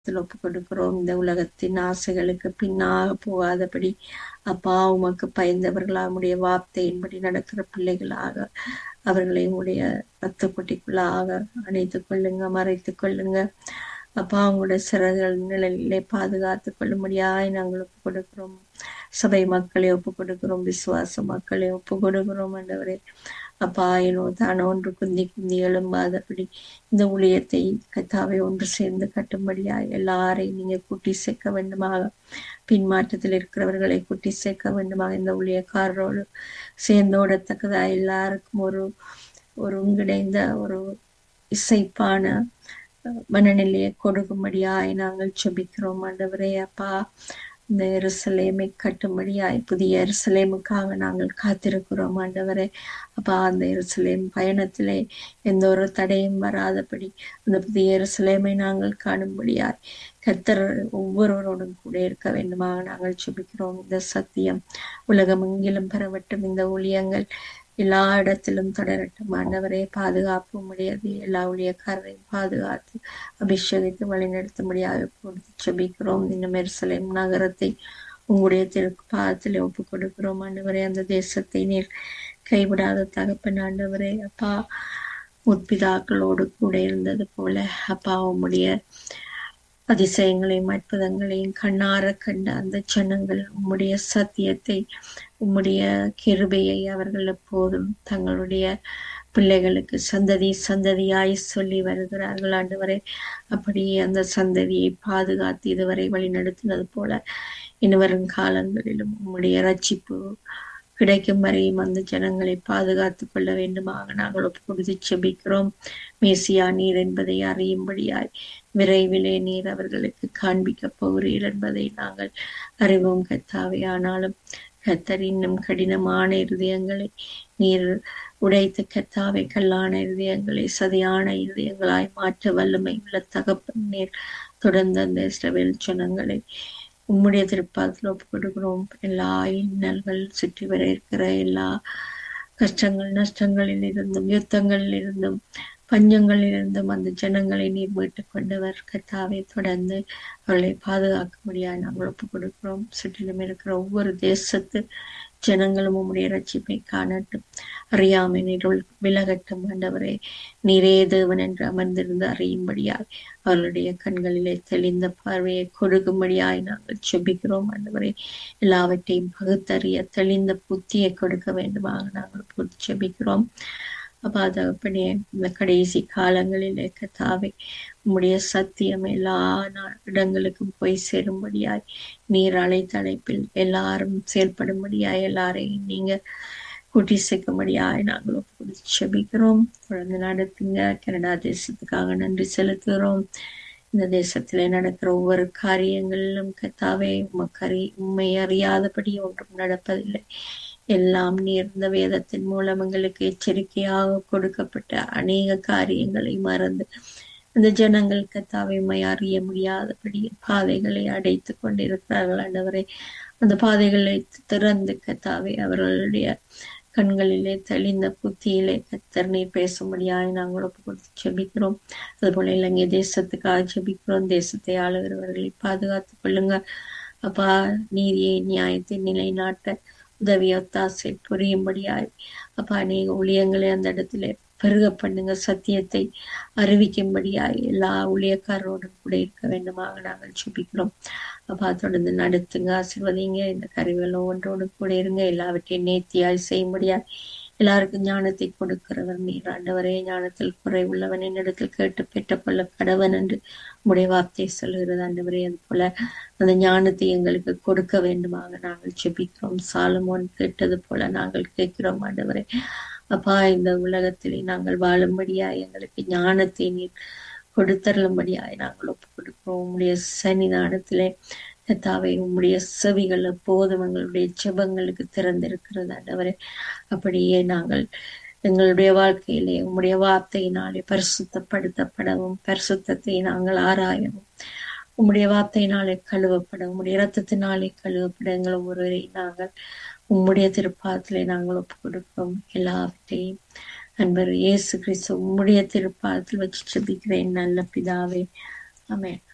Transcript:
ஒப்பு கொடுக்கிறோம் இந்த உலகத்தின் ஆசைகளுக்கு பின்னாக போகாதபடி அப்பா உமக்கு பயந்தவர்களா உடைய வார்த்தையின்படி நடக்கிற பிள்ளைகளாக அவர்களை உடைய ரத்த குட்டிக்குள்ளாக அணைத்துக் கொள்ளுங்க மறைத்துக் கொள்ளுங்க அப்பா உங்களுடைய சிறகுகள் நிழலிலே பாதுகாத்துக் கொள்ளும்படியாய் நாங்கள் ஒப்பு கொடுக்கிறோம் சபை மக்களை ஒப்பு கொடுக்கிறோம் விசுவாச மக்களை ஒப்பு கொடுக்கிறோம் ஆண்டவரே அப்பா ஏனோ தானோ ஒன்று குந்தி குந்தி எழும்பாதபடி இந்த ஊழியத்தை கத்தாவை ஒன்று சேர்ந்து கட்டும்படியாய் எல்லாரையும் நீங்க கூட்டி சேர்க்க வேண்டுமாக பின்மாற்றத்தில் இருக்கிறவர்களை கூட்டி சேர்க்க வேண்டுமாக இந்த ஊழியக்காரரோடு சேர்ந்தோடத்தக்கதா எல்லாருக்கும் ஒரு ஒரு ஒருங்கிணைந்த ஒரு இசைப்பான மனநிலையை கொடுக்கும்படியாய் நாங்கள் செபிக்கிறோம் ஆண்டவரே அப்பா இந்த எருசலேமை கட்டும்படியாய் புதிய எருசலேமுக்காக நாங்கள் காத்திருக்கிறோம் ஆண்டவரே அப்பா அந்த எருசலேம் பயணத்திலே எந்த ஒரு தடையும் வராதபடி அந்த புதிய எருசலேமை நாங்கள் காணும்படியாய் கர்த்தர் ஒவ்வொருவரோடும் கூட இருக்க வேண்டுமாக நாங்கள் செபிக்கிறோம் இந்த சத்தியம் உலகம் எங்கிலும் பெறவட்டும் இந்த ஊழியங்கள் எல்லா இடத்திலும் தொடரட்டும் ஆண்டவரே பாதுகாப்பு முடியாது எல்லா ஊழியக்காரரையும் பாதுகாத்து அபிஷேகித்து வழிநடத்தும்படியாக கொடுத்து செபிக்கிறோம் இன்னும் எருசலேம் நகரத்தை உங்களுடைய திருக்கு பாதத்தில் ஒப்பு கொடுக்கிறோம் ஆண்டவரே அந்த தேசத்தை நீர் கைவிடாத தகப்பன் ஆண்டவரே அப்பா முற்பிதாக்களோடு கூட இருந்தது போல அப்பா உம்முடைய அதிசயங்களையும் அற்புதங்களையும் கண்ணார கண்ட அந்த ஜனங்கள் உம்முடைய சத்தியத்தை உம்முடைய கிருபையை அவர்கள் எப்போதும் தங்களுடைய பிள்ளைகளுக்கு சந்ததி சந்ததியாய் சொல்லி வருகிறார்கள் ஆண்டவரை அப்படி அந்த சந்ததியை பாதுகாத்து இதுவரை வழி நடத்தினது போல இனி வரும் காலங்களிலும் உம்முடைய ரட்சிப்பு கிடைக்கும் வரையும் அந்த ஜனங்களை பாதுகாத்துக் கொள்ள வேண்டுமாக நாங்கள் ஒப்புக்கொடுத்து செபிக்கிறோம் மேசியா நீர் என்பதை அறியும்படியாய் விரைவிலே நீர் அவர்களுக்கு காண்பிக்க போகிறீர் என்பதை நாங்கள் அறிவோம் கத்தாவே ஆனாலும் கத்தர் இன்னும் கடினமான இருதயங்களை நீர் உடைத்து கத்தாவை கல்லான இருதயங்களை சதியான இருதயங்களாய் மாற்ற வல்லமை உள்ள தகப்பன் நீர் தொடர்ந்து அந்த இஸ்ரவேல் ஜனங்களை உம்முடைய திருப்பாத்தில் ஒப்பு கொடுக்கிறோம் எல்லா இன்னல்கள் சுற்றி வர இருக்கிற எல்லா கஷ்டங்கள் நஷ்டங்களில் இருந்தும் யுத்தங்களில் இருந்தும் பஞ்சங்களில் இருந்தும் அந்த ஜனங்களை நீர் மீட்டுக் கொண்டவர் கத்தாவை தொடர்ந்து அவர்களை பாதுகாக்க முடியாது நாங்கள் ஒப்பு கொடுக்கிறோம் சுற்றிலும் இருக்கிற ஒவ்வொரு தேசத்து ஜனங்களும் உம்முடைய ரட்சிப்பை காணட்டும் அறியாமை நீருள் விலகட்டும் ஆண்டவரே நீரே தேவன் என்று அமர்ந்திருந்து அறியும்படியாய் அவர்களுடைய கண்களிலே தெளிந்த பார்வையை கொடுக்கும்படியாய் நாங்கள் செபிக்கிறோம் ஆண்டவரே எல்லாவற்றையும் பகுத்தறிய தெளிந்த புத்தியை கொடுக்க வேண்டுமாக நாங்கள் செபிக்கிறோம் அப்பா தகப்பனே இந்த கடைசி காலங்களிலே கத்தாவை உம்முடைய சத்தியம் எல்லா இடங்களுக்கும் போய் சேரும்படியாய் நீர் அழைத்தழைப்பில் எல்லாரும் செயல்படும்படியாய் எல்லாரையும் நீங்க கூட்டி சேர்க்கும்படியாய் நாங்கள் ஒப்பு செபிக்கிறோம் தொடர்ந்து நடத்துங்க கனடா தேசத்துக்காக நன்றி செலுத்துகிறோம் இந்த தேசத்திலே நடக்கிற ஒவ்வொரு காரியங்களிலும் கத்தாவே உமக்கறி உண்மை அறியாதபடி ஒன்றும் நடப்பதில்லை எல்லாம் நேர்ந்த வேதத்தின் மூலம் எங்களுக்கு எச்சரிக்கையாக கொடுக்கப்பட்ட அநேக காரியங்களை மறந்து அந்த ஜனங்கள் கத்தாவைமை அறிய முடியாதபடி பாதைகளை அடைத்து கொண்டிருக்கிறார்கள் ஆண்டவரை அந்த பாதைகளை திறந்து கத்தாவை அவர்களுடைய கண்களிலே தெளிந்த புத்தியிலே கத்தர் நீர் பேசும்படியாய் நாங்கள் ஒப்பு கொடுத்து செபிக்கிறோம் அதுபோல இலங்கை தேசத்துக்காக செபிக்கிறோம் தேசத்தை ஆளுகிறவர்களை பாதுகாத்துக் கொள்ளுங்க அப்பா நீதியை நியாயத்தை நிலைநாட்ட உதவி ஒத்தாசை புரியும்படியாய் அப்பா அநேக ஊழியங்களை அந்த இடத்துல பெருக பண்ணுங்க சத்தியத்தை அறிவிக்கும்படியாய் எல்லா ஊழியக்காரரோடும் கூட இருக்க வேண்டுமாக நாங்கள் சுபிக்கிறோம் அப்பா தொடர்ந்து நடத்துங்க ஆசிர்வதிங்க இந்த கருவிகள் ஒவ்வொன்றோடு கூட இருங்க எல்லாவற்றையும் நேர்த்தியாய் செய்யும்படியாய் எல்லாருக்கும் ஞானத்தை கொடுக்கிறவர் நீர் ஆண்டவரே ஞானத்தில் குறை உள்ளவன் என்னிடத்தில் கேட்டு பெற்றுக்கொள்ள கடவன் என்று உடைய வார்த்தை சொல்லுகிறது ஆண்டவரே அது போல அந்த ஞானத்தை எங்களுக்கு கொடுக்க வேண்டுமாக நாங்கள் செபிக்கிறோம் சாலமோன் கேட்டது போல நாங்கள் கேட்கிறோம் ஆண்டவரே அப்பா இந்த உலகத்திலே நாங்கள் வாழும்படியாய் எங்களுக்கு ஞானத்தை நீர் கொடுத்தருளும்படியாய் நாங்கள் ஒப்பு கொடுக்கிறோம் உங்களுடைய சன்னிதானத்திலே கத்தாவை உம்முடைய செவிகள் எப்போதும் எங்களுடைய ஜெபங்களுக்கு திறந்திருக்கிறது ஆண்டவரே அப்படியே நாங்கள் எங்களுடைய வாழ்க்கையிலே உம்முடைய வார்த்தையினாலே பரிசுத்தப்படுத்தப்படவும் பரிசுத்தத்தை நாங்கள் ஆராயவும் உம்முடைய வார்த்தையினாலே கழுவப்பட உம்முடைய இரத்தத்தினாலே கழுவப்பட எங்கள் ஒவ்வொருவரை நாங்கள் உம்முடைய திருப்பாதத்திலே நாங்கள் ஒப்பு கொடுக்கிறோம் எல்லாவற்றையும் அன்பர் இயேசு கிறிஸ்து உம்முடைய திருப்பாதத்தில் வச்சு செபிக்கிறேன் நல்ல பிதாவே ஆமென்